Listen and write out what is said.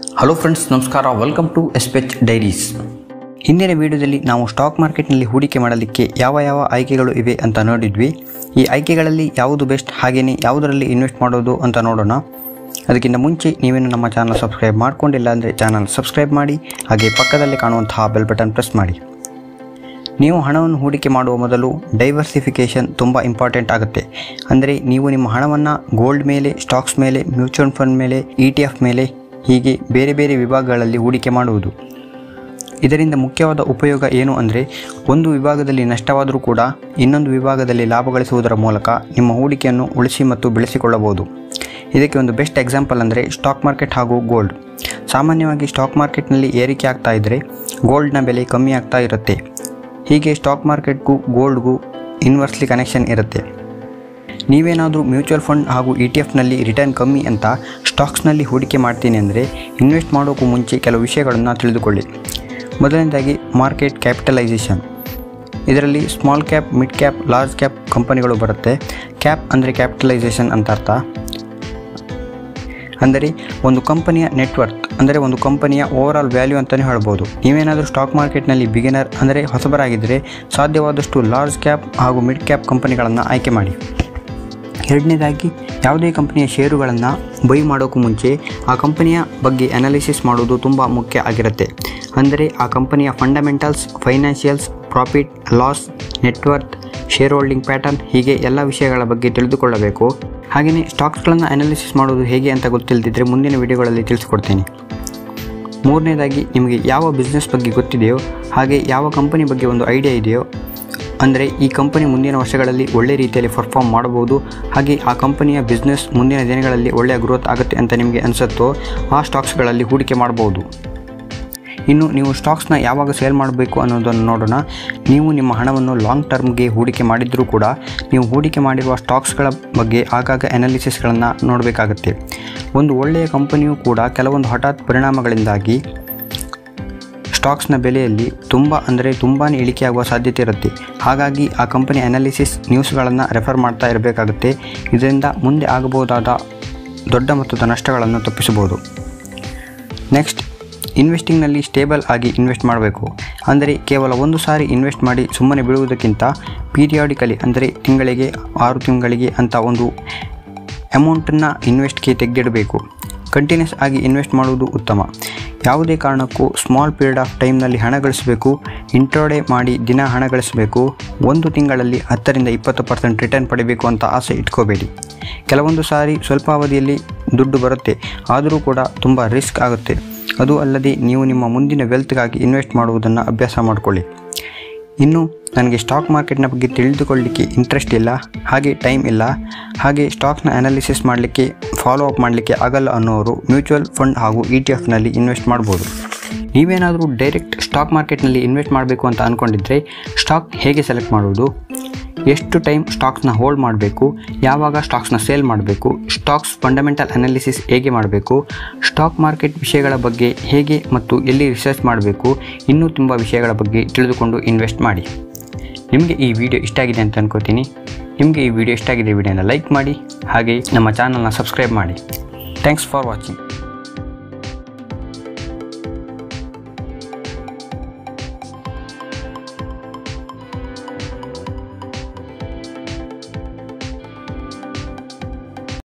hello friends ನಮಸ್ಕಾರ welcome to ಎಸ್ಪೆಚ್ diaries ಹಿಂದಿನ ವಿಡಿಯೋದಲ್ಲಿ ನಾವು ಸ್ಟಾಕ್ ಮಾರ್ಕೆಟ್ನಲ್ಲಿ ಹೂಡಿಕೆ ಮಾಡಲಿಕ್ಕೆ ಯಾವ ಯಾವ ಆಯ್ಕೆಗಳು ಇವೆ ಅಂತ ನೋಡಿದ್ವಿ ಈ ಆಯ್ಕೆಗಳಲ್ಲಿ ಯಾವುದು ಬೆಸ್ಟ್ ಹಾಗೆಯೇ ಯಾವುದರಲ್ಲಿ ಇನ್ವೆಸ್ಟ್ ಮಾಡೋದು ಅಂತ ನೋಡೋಣ ಅದಕ್ಕಿಂತ ಮುಂಚೆ ನೀವೇನು ನಮ್ಮ ಚಾನಲ್ ಸಬ್ಸ್ಕ್ರೈಬ್ ಮಾಡ್ಕೊಂಡಿಲ್ಲ ಅಂದರೆ ಚಾನಲ್ ಸಬ್ಸ್ಕ್ರೈಬ್ ಮಾಡಿ ಹಾಗೆ ಪಕ್ಕದಲ್ಲಿ ಕಾಣುವಂತಹ ಬೆಲ್ ಬಟನ್ ಪ್ರೆಸ್ ಮಾಡಿ ನೀವು ಹಣವನ್ನು ಹೂಡಿಕೆ ಮಾಡುವ ಮೊದಲು ಡೈವರ್ಸಿಫಿಕೇಷನ್ ತುಂಬ ಇಂಪಾರ್ಟೆಂಟ್ ಆಗುತ್ತೆ ಅಂದರೆ ನೀವು ನಿಮ್ಮ ಹಣವನ್ನು ಗೋಲ್ಡ್ ಮೇಲೆ ಸ್ಟಾಕ್ಸ್ ಮೇಲೆ ಮ್ಯೂಚುವಲ್ ಫಂಡ್ ಮೇಲೆ ಇ ಟಿ ಎಫ್ ಮೇಲೆ ಹೀಗೆ ಬೇರೆ ಬೇರೆ ವಿಭಾಗಗಳಲ್ಲಿ ಹೂಡಿಕೆ ಮಾಡುವುದು ಇದರಿಂದ ಮುಖ್ಯವಾದ ಉಪಯೋಗ ಏನು ಅಂದರೆ ಒಂದು ವಿಭಾಗದಲ್ಲಿ ನಷ್ಟವಾದರೂ ಕೂಡ ಇನ್ನೊಂದು ವಿಭಾಗದಲ್ಲಿ ಲಾಭ ಗಳಿಸುವುದರ ಮೂಲಕ ನಿಮ್ಮ ಹೂಡಿಕೆಯನ್ನು ಉಳಿಸಿ ಮತ್ತು ಬೆಳೆಸಿಕೊಳ್ಳಬಹುದು ಇದಕ್ಕೆ ಒಂದು ಬೆಸ್ಟ್ ಎಕ್ಸಾಂಪಲ್ ಅಂದರೆ ಸ್ಟಾಕ್ ಮಾರ್ಕೆಟ್ ಹಾಗೂ ಗೋಲ್ಡ್ ಸಾಮಾನ್ಯವಾಗಿ ಸ್ಟಾಕ್ ಮಾರ್ಕೆಟ್ನಲ್ಲಿ ಏರಿಕೆ ಆಗ್ತಾ ಇದ್ದರೆ ಗೋಲ್ಡ್ನ ಬೆಲೆ ಕಮ್ಮಿ ಆಗ್ತಾ ಇರುತ್ತೆ ಹೀಗೆ ಸ್ಟಾಕ್ ಮಾರ್ಕೆಟ್ಗೂ ಗೋಲ್ಡ್ಗೂ ಇನ್ವರ್ಸ್ಲಿ ಕನೆಕ್ಷನ್ ಇರುತ್ತೆ ನೀವೇನಾದರೂ ಮ್ಯೂಚುವಲ್ ಫಂಡ್ ಹಾಗೂ ಇ ಟಿ ಎಫ್ನಲ್ಲಿ ರಿಟರ್ನ್ ಕಮ್ಮಿ ಅಂತ ಸ್ಟಾಕ್ಸ್ನಲ್ಲಿ ಹೂಡಿಕೆ ಮಾಡ್ತೀನಿ ಅಂದರೆ ಇನ್ವೆಸ್ಟ್ ಮಾಡೋಕ್ಕೂ ಮುಂಚೆ ಕೆಲವು ವಿಷಯಗಳನ್ನು ತಿಳಿದುಕೊಳ್ಳಿ ಮೊದಲನೇದಾಗಿ ಮಾರ್ಕೆಟ್ ಕ್ಯಾಪಿಟಲೈಸೇಷನ್ ಇದರಲ್ಲಿ small cap mid cap large cap ಕಂಪನಿಗಳು ಬರುತ್ತೆ ಕ್ಯಾಪ್ ಅಂದರೆ ಕ್ಯಾಪಿಟಲೈಸೇಷನ್ ಅಂತ ಅರ್ಥ ಅಂದರೆ ಒಂದು ಕಂಪನಿಯ ನೆಟ್ವರ್ಕ್ ಅಂದರೆ ಒಂದು ಕಂಪನಿಯ ಓವರ್ ಆಲ್ ವ್ಯಾಲ್ಯೂ ಅಂತಲೇ ಹೇಳ್ಬೋದು ನೀವೇನಾದರೂ ಸ್ಟಾಕ್ ಮಾರ್ಕೆಟ್ನಲ್ಲಿ ಬಿಗಿನರ್ ಅಂದರೆ ಹೊಸಬರಾಗಿದ್ದರೆ ಸಾಧ್ಯವಾದಷ್ಟು ಲಾರ್ಜ್ ಕ್ಯಾಪ್ ಹಾಗೂ ಮಿಡ್ ಕ್ಯಾಪ್ ಕಂಪನಿಗಳನ್ನು ಆಯ್ಕೆ ಮಾಡಿ ಎರಡನೇದಾಗಿ ಯಾವುದೇ ಕಂಪನಿಯ ಷೇರುಗಳನ್ನು ಬೈ ಮಾಡೋಕ್ಕೂ ಮುಂಚೆ ಆ ಕಂಪನಿಯ ಬಗ್ಗೆ ಅನಾಲಿಸಿಸ್ ಮಾಡೋದು ತುಂಬ ಮುಖ್ಯ ಆಗಿರುತ್ತೆ ಅಂದರೆ ಆ ಕಂಪನಿಯ fundamentals financials profit loss net worth share holding pattern ಹೀಗೆ ಎಲ್ಲ ವಿಷಯಗಳ ಬಗ್ಗೆ ತಿಳಿದುಕೊಳ್ಳಬೇಕು ಹಾಗೆಯೇ ಸ್ಟಾಕ್ಸ್ಗಳನ್ನು ಅನಾಲಿಸಿಸ್ ಮಾಡೋದು ಹೇಗೆ ಅಂತ ಗೊತ್ತಿಲ್ಲದಿದ್ದರೆ ಮುಂದಿನ ವಿಡಿಯೋಗಳಲ್ಲಿ ತಿಳಿಸ್ಕೊಡ್ತೀನಿ ಮೂರನೇದಾಗಿ ನಿಮಗೆ ಯಾವ ಬಿಸ್ನೆಸ್ ಬಗ್ಗೆ ಗೊತ್ತಿದೆಯೋ ಹಾಗೆ ಯಾವ ಕಂಪನಿ ಬಗ್ಗೆ ಒಂದು ಐಡಿಯಾ ಇದೆಯೋ ಅಂದರೆ ಈ ಕಂಪನಿ ಮುಂದಿನ ವರ್ಷಗಳಲ್ಲಿ ಒಳ್ಳೆ ರೀತಿಯಲ್ಲಿ ಪರ್ಫಾರ್ಮ್ ಮಾಡಬಹುದು ಹಾಗೆ ಆ ಕಂಪನಿಯ ಬಿಸ್ನೆಸ್ ಮುಂದಿನ ದಿನಗಳಲ್ಲಿ ಒಳ್ಳೆಯ ಗ್ರೋತ್ ಆಗುತ್ತೆ ಅಂತ ನಿಮಗೆ ಅನಿಸುತ್ತೋ ಆ ಸ್ಟಾಕ್ಸ್ಗಳಲ್ಲಿ ಹೂಡಿಕೆ ಮಾಡಬಹುದು ಇನ್ನು ನೀವು ಸ್ಟಾಕ್ಸ್ನ ಯಾವಾಗ ಸೇಲ್ ಮಾಡಬೇಕು ಅನ್ನೋದನ್ನು ನೋಡೋಣ ನೀವು ನಿಮ್ಮ ಹಣವನ್ನು ಲಾಂಗ್ ಟರ್ಮ್ಗೆ ಹೂಡಿಕೆ ಮಾಡಿದರೂ ಕೂಡ ನೀವು ಹೂಡಿಕೆ ಮಾಡಿರುವ ಸ್ಟಾಕ್ಸ್ಗಳ ಬಗ್ಗೆ ಆಗಾಗ ಅನಾಲಿಸಿಸ್ಗಳನ್ನು ನೋಡಬೇಕಾಗುತ್ತೆ ಒಂದು ಒಳ್ಳೆಯ ಕಂಪನಿಯೂ ಕೂಡ ಕೆಲವೊಂದು ಹಠಾತ್ ಪರಿಣಾಮಗಳಿಂದಾಗಿ ಸ್ಟಾಕ್ಸ್ನ ಬೆಲೆಯಲ್ಲಿ ತುಂಬ ಅಂದರೆ ತುಂಬಾ ಇಳಿಕೆಯಾಗುವ ಸಾಧ್ಯತೆ ಇರುತ್ತೆ ಹಾಗಾಗಿ ಆ ಕಂಪನಿ ಅನಾಲಿಸಿಸ್ ನ್ಯೂಸ್ಗಳನ್ನು ರೆಫರ್ ಮಾಡ್ತಾ ಇರಬೇಕಾಗುತ್ತೆ ಇದರಿಂದ ಮುಂದೆ ಆಗಬಹುದಾದ ದೊಡ್ಡ ಮೊತ್ತದ ನಷ್ಟಗಳನ್ನು ತಪ್ಪಿಸಬಹುದು ನೆಕ್ಸ್ಟ್ ಇನ್ವೆಸ್ಟಿಂಗ್ನಲ್ಲಿ ಸ್ಟೇಬಲ್ ಆಗಿ ಇನ್ವೆಸ್ಟ್ ಮಾಡಬೇಕು ಅಂದರೆ ಕೇವಲ ಒಂದು ಸಾರಿ ಇನ್ವೆಸ್ಟ್ ಮಾಡಿ ಸುಮ್ಮನೆ ಬಿಡುವುದಕ್ಕಿಂತ ಪೀರಿಯಾಡಿಕಲಿ ಅಂದರೆ ತಿಂಗಳಿಗೆ ಆರು ತಿಂಗಳಿಗೆ ಅಂತ ಒಂದು ಅಮೌಂಟನ್ನು ಇನ್ವೆಸ್ಟ್ಗೆ ತೆಗೆದಿಡಬೇಕು ಕಂಟಿನ್ಯೂಸ್ ಆಗಿ ಇನ್ವೆಸ್ಟ್ ಮಾಡುವುದು ಉತ್ತಮ ಯಾವುದೇ ಕಾರಣಕ್ಕೂ ಸ್ಮಾಲ್ ಪೀರಿಯಡ್ ಆಫ್ ಟೈಮ್ನಲ್ಲಿ ಹಣ ಗಳಿಸಬೇಕು ಇಂಟ್ರೋಡೇ ಮಾಡಿ ದಿನ ಹಣ ಗಳಿಸಬೇಕು ಒಂದು ತಿಂಗಳಲ್ಲಿ ಹತ್ತರಿಂದ ಇಪ್ಪತ್ತು ಪರ್ಸೆಂಟ್ ರಿಟರ್ನ್ ಪಡಿಬೇಕು ಅಂತ ಆಸೆ ಇಟ್ಕೋಬೇಡಿ ಕೆಲವೊಂದು ಸಾರಿ ಸ್ವಲ್ಪ ಅವಧಿಯಲ್ಲಿ ದುಡ್ಡು ಬರುತ್ತೆ ಆದರೂ ಕೂಡ ತುಂಬ ರಿಸ್ಕ್ ಆಗುತ್ತೆ ಅದು ಅಲ್ಲದೆ ನೀವು ನಿಮ್ಮ ಮುಂದಿನ ವೆಲ್ತ್ಗಾಗಿ ಇನ್ವೆಸ್ಟ್ ಮಾಡುವುದನ್ನು ಅಭ್ಯಾಸ ಮಾಡಿಕೊಳ್ಳಿ ಇನ್ನು ನನಗೆ ಸ್ಟಾಕ್ ಮಾರ್ಕೆಟ್ನ ಬಗ್ಗೆ ತಿಳಿದುಕೊಳ್ಳಲಿಕ್ಕೆ ಇಂಟ್ರೆಸ್ಟ್ ಇಲ್ಲ ಹಾಗೆ ಟೈಮ್ ಇಲ್ಲ ಹಾಗೆ ಸ್ಟಾಕ್ನ ಅನಾಲಿಸಿಸ್ ಮಾಡಲಿಕ್ಕೆ ಫಾಲೋ ಅಪ್ ಮಾಡಲಿಕ್ಕೆ ಆಗಲ್ಲ ಅನ್ನೋರು ಮ್ಯೂಚುವಲ್ ಫಂಡ್ ಹಾಗೂ ಇ ಟಿ ಎಫ್ನಲ್ಲಿ ಇನ್ವೆಸ್ಟ್ ಮಾಡ್ಬೋದು ನೀವೇನಾದರೂ ಡೈರೆಕ್ಟ್ ಸ್ಟಾಕ್ ಮಾರ್ಕೆಟ್ನಲ್ಲಿ ಇನ್ವೆಸ್ಟ್ ಮಾಡಬೇಕು ಅಂತ ಅಂದ್ಕೊಂಡಿದ್ರೆ ಸ್ಟಾಕ್ ಹೇಗೆ ಸೆಲೆಕ್ಟ್ ಮಾಡುವುದು ಎಷ್ಟು ಟೈಮ್ ಸ್ಟಾಕ್ಸ್ನ ಹೋಲ್ಡ್ ಮಾಡಬೇಕು ಯಾವಾಗ ಸ್ಟಾಕ್ಸ್ನ ಸೇಲ್ ಮಾಡಬೇಕು ಸ್ಟಾಕ್ಸ್ ಫಂಡಮೆಂಟಲ್ ಅನಾಲಿಸಿಸ್ ಹೇಗೆ ಮಾಡಬೇಕು ಸ್ಟಾಕ್ ಮಾರ್ಕೆಟ್ ವಿಷಯಗಳ ಬಗ್ಗೆ ಹೇಗೆ ಮತ್ತು ಎಲ್ಲಿ ರಿಸರ್ಚ್ ಮಾಡಬೇಕು ಇನ್ನೂ ತುಂಬ ವಿಷಯಗಳ ಬಗ್ಗೆ ತಿಳಿದುಕೊಂಡು ಇನ್ವೆಸ್ಟ್ ಮಾಡಿ ನಿಮಗೆ ಈ ವಿಡಿಯೋ ಇಷ್ಟ ಆಗಿದೆ ಅಂತ ಅನ್ಕೋತೀನಿ ನಿಮಗೆ ಈ ವಿಡಿಯೋ ಇಷ್ಟ ಆಗಿದೆ ವಿಡಿಯೋನ ಲೈಕ್ ಮಾಡಿ ಹಾಗೆ ನಮ್ಮ ಚಾನಲ್ನ ಸಬ್ಸ್ಕ್ರೈಬ್ ಮಾಡಿ ಥ್ಯಾಂಕ್ಸ್ ಫಾರ್ ವಾಚಿಂಗ್